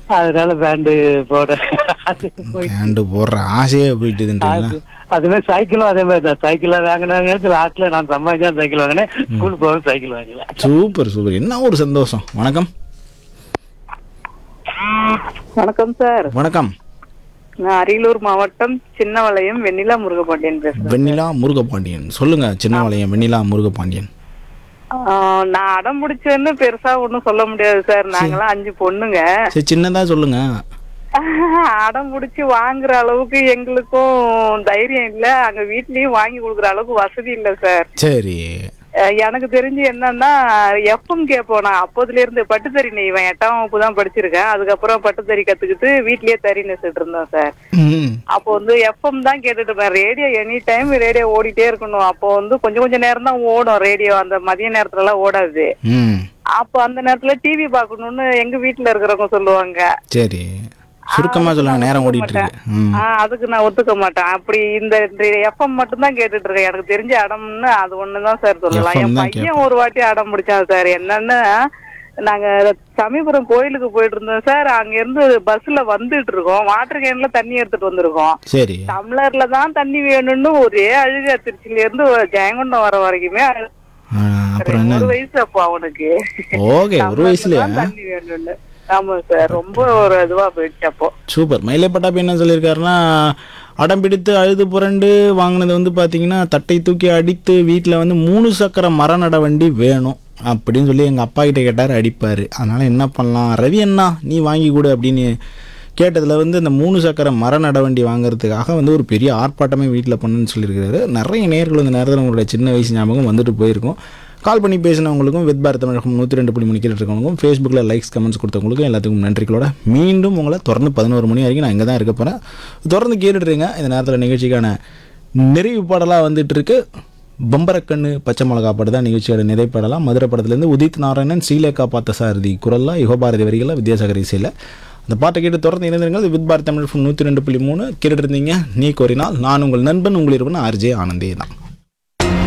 அதனால பேண்டு போட அது போய் பேண்டு போடுற ஆசையே போயிட்டுதுன்றீங்களா அது- அதுவே சைக்கிளும் அதே மாதிரி தான் சைக்கிள் வாங்கினாங்க லாஸ்ட்ல நான் சம்பாதிச்சா சைக்கிள் வாங்கினேன் ஸ்கூல் போக சைக்கிள் வாங்கல சூப்பர் சூப்பர் என்ன ஒரு சந்தோஷம் வணக்கம் வணக்கம் சார் வணக்கம் நான் அரியலூர் மாவட்டம் சின்னவளையம் வெண்ணிலா முருகபாண்டியன் பேசுறேன் வெண்ணிலா முருகபாண்டியன் சொல்லுங்க சின்ன வளையம் வெண்ணிலா முருகபாண்டியன் ஆஹ் நான் அடம் பிடிச்சேன்னு பெருசா ஒண்ணும் சொல்ல முடியாது சார் நாங்களாம் அஞ்சு பொண்ணுங்க சரி சின்னதா சொல்லுங்க அடம் பிடிச்சி வாங்குற அளவுக்கு எங்களுக்கும் தைரியம் இல்ல அங்க வீட்லயும் வாங்கி கொடுக்குற அளவுக்கு வசதி இல்ல சார் சரி அஹ் எனக்கு தெரிஞ்சு என்னன்னா எஃப்எம் கேட்போம் நான் அப்போதுல இருந்து பட்டுத்தறி நெய்வேன் எட்டாம் வகுப்பு தான் படிச்சிருக்கேன் அதுக்கப்புறம் பட்டுத்தறி கத்துக்கிட்டு வீட்லயே தறி நெசிட்டு இருந்தோம் சார் ம் அப்போ வந்து எஃப்எம் தான் கேட்டுட்டு இருப்பேன் ரேடியோ எனி டைம் ரேடியோ ஓடிட்டே இருக்கணும் அப்போ வந்து கொஞ்சம் கொஞ்சம் நேரம் தான் ஓடும் ரேடியோ அந்த மதிய நேரத்துல எல்லாம் ஓடாது ம் அப்போ அந்த நேரத்துல டிவி பார்க்கணும்னு எங்க வீட்டுல இருக்கிறவங்க சொல்லுவாங்க சரி சுருக்கமா சொல்லுங்க நேரம் ஓடிட்டு இருக்கு ம் ஆஹ் அதுக்கு நான் ஒத்துக்க மாட்டேன் அப்படி இந்த எஃப்எம் மட்டும் தான் கேட்டுட்டு இருக்கேன் எனக்கு தெரிஞ்ச அடம்னு அது ஒண்ணுதான் சார் சொல்லலாம் FM என் தான் பையன் ஒரு வாட்டி அடம் பிடிச்சான் சார் என்னன்னு நாங்க சமீபுரம் கோயிலுக்கு போயிட்டு இருந்தோம் சார் அங்க இருந்து பஸ்ல வந்துட்டு இருக்கோம் வாட்டர் கேன்ல தண்ணி எடுத்துட்டு வந்திருக்கோம் சரி டம்ளர்ல தான் தண்ணி வேணும்னு ஒரே அழுக திருச்சியில இருந்து ஜெயங்கொண்டம் வர வரைக்குமே அழுக. ஆ, அப்புறம் என்ன ஒரு வயசு அப்போ அவனுக்கு ஓகே ஒரு டம்ளர்ல வயசுலயா தான் தண்ணி வேணும்னு ஆமா சார் ரொம்ப ஒரு இதுவா போயிடுச்சு அப்போ சூப்பர் மயிலை பட்டாப்பி என்ன சொல்லியிருக்காருன்னா அடம் பிடித்து அழுது புரண்டு வாங்கினது வந்து பார்த்தீங்கன்னா தட்டை தூக்கி அடித்து வீட்டில் வந்து மூணு சக்கர மர நட வண்டி வேணும் அப்படின்னு சொல்லி எங்கள் அப்பா கிட்ட கேட்டார் அடிப்பார் அதனால் என்ன பண்ணலாம் ரவி அண்ணா நீ வாங்கி கொடு அப்படின்னு கேட்டதில் வந்து இந்த மூணு சக்கர மர நட வண்டி வாங்குறதுக்காக வந்து ஒரு பெரிய ஆர்ப்பாட்டமே வீட்டில் பண்ணுன்னு சொல்லியிருக்காரு நிறைய நேர்கள் இந்த நேரத்தில் உங்களுடைய சின்ன வயசு ஞாபகம் வந்துட்டு போயிருக்கும் கால் பண்ணி பேசினவங்களுக்கும் வித் பாரத் தமிழகம் நூற்றி ரெண்டு புள்ளி மணி இருக்கவங்களுக்கும் ஃபேஸ்புக்கில் லைக்ஸ் கமெண்ட்ஸ் கொடுத்தவங்களுக்கும் எல்லாத்துக்கும் நன்றிகளோட மீண்டும் உங்களை தொடர்ந்து பதினோரு மணி வரைக்கும் நான் இங்கே தான் இருக்க போகிறேன் தொடர்ந்து கேட்டுட்ருங்க இந்த நேரத்தில் நிகழ்ச்சிக்கான நிறைவு பாடலாக வந்துட்டு இருக்கு பம்பரக்கண்ணு பச்சை மிளகா பாட்டு தான் நிகழ்ச்சியோட நிறைப்பாடலாம் மதுரை படத்துலேருந்து உதித் நாராயணன் ஸ்ரீலேகா பார்த்த சாரதி குரல்லாம் யுகபாரதி வரிகளில் வித்யாசாகர் இசையில் அந்த பாட்டை கேட்டு தொடர்ந்து இணைந்திருங்கள் வித் பாரத் தமிழ் நூற்றி ரெண்டு புள்ளி மூணு கேட்டுட்டு இருந்தீங்க நீ கோரினால் நான் உங்கள் நண்பன் உங்கள் இருவன் ஆர்ஜே ஆனந்தே தான்